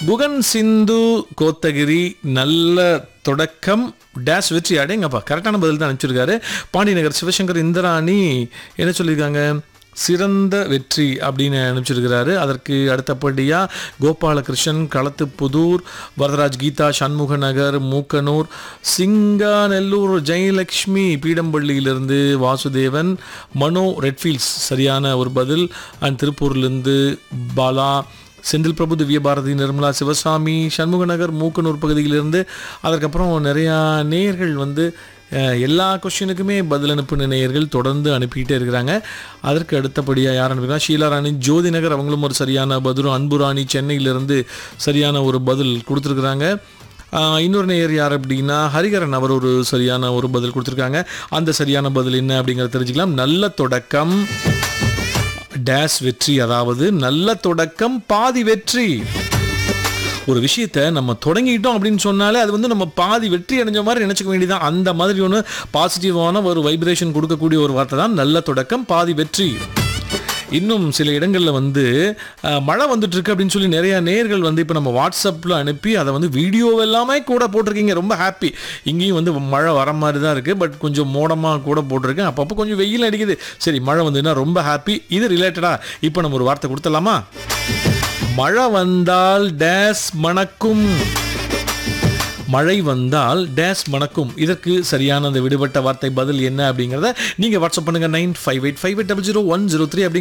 குகன் சிந்து கோத்தகிரி நல்ல தொடக்கம் டேஷ் வெற்றி அடேங்கப்பா கரெக்டான பதில் தான் அனுப்பிச்சிருக்காரு பாண்டிநகர் சிவசங்கர் இந்திராணி என்ன சொல்லியிருக்காங்க சிறந்த வெற்றி அப்படின்னு அனுப்பிச்சிருக்கிறாரு அதற்கு அடுத்தபடியாக கோபாலகிருஷ்ணன் களத்துப்புதூர் வரதராஜ் கீதா சண்முக நகர் மூக்கனூர் சிங்காநல்லூர் ஜெயலக்ஷ்மி பீடம்பள்ளியிலிருந்து வாசுதேவன் மனோ ரெட்ஃபீல்ட்ஸ் சரியான ஒரு பதில் அண்ட் திருப்பூர்லேருந்து பாலா செந்தில் பிரபு திவ்ய பாரதி நிர்மலா சிவசாமி சண்முக நகர் மூக்கனூர் பகுதியிலிருந்து அதற்கப்புறம் நிறையா நேயர்கள் வந்து அஹ், எல்லா கொஷினுக்குமே பதில் அனுப்புன நேயர்கள் தொடர்ந்து அனுப்பிக்கிட்டே இருக்கிறாங்க அதற்கு அடுத்தபடியாக யார் அனுப்பினா ஷீலாராணி ஜோதி நகர் அவங்களும் ஒரு சரியான பதிலும் அன்புராணி சென்னையிலிருந்து சரியான ஒரு பதில் கொடுத்துருக்குறாங்க ஆஹ் இன்னொரு நேயர் யார் அப்படின்னா ஹரிகரன் அவர் ஒரு சரியான ஒரு பதில் கொடுத்துருக்காங்க அந்த சரியான பதில் என்ன அப்படிங்கிறத தெரிஞ்சுக்கலாம் நல்ல தொடக்கம் டேஸ் வெற்றி அதாவது நல்ல தொடக்கம் பாதி வெற்றி ஒரு விஷயத்தை நம்ம தொடங்கிட்டோம் அப்படின்னு சொன்னாலே அது வந்து நம்ம பாதி வெற்றி அடைஞ்ச மாதிரி நினச்சிக்க வேண்டியதான் அந்த மாதிரி ஒன்று பாசிட்டிவான ஒரு வைப்ரேஷன் கொடுக்கக்கூடிய ஒரு வார்த்தை தான் நல்ல தொடக்கம் பாதி வெற்றி இன்னும் சில இடங்களில் வந்து அஹ், மழை வந்துட்டு இருக்கு அப்படின்னு சொல்லி நிறைய நேர்கள் வந்து இப்போ நம்ம வாட்ஸ்அப்பில் அனுப்பி அதை வந்து வீடியோ எல்லாமே கூட போட்டிருக்கீங்க ரொம்ப ஹாப்பி இங்கேயும் வந்து மழை வர மாதிரி தான் இருக்குது பட் கொஞ்சம் மோடமாக கூட போட்டிருக்கேன் அப்பப்போ கொஞ்சம் வெயில் அடிக்குது சரி மழை வந்ததுன்னா ரொம்ப ஹாப்பி இது ரிலேட்டடாக இப்போ நம்ம ஒரு வார்த்தை கொடுத்துடலாமா மழை வந்தால் டேஸ் மணக்கும் மழை வந்தால் டேஸ் மணக்கும் இதற்கு சரியான அந்த விடுபட்ட வார்த்தை பதில் என்ன அப்படிங்கிறத நீங்கள் வாட்ஸ்அப் பண்ணுங்கள் nine five eight five eight double zero one zero three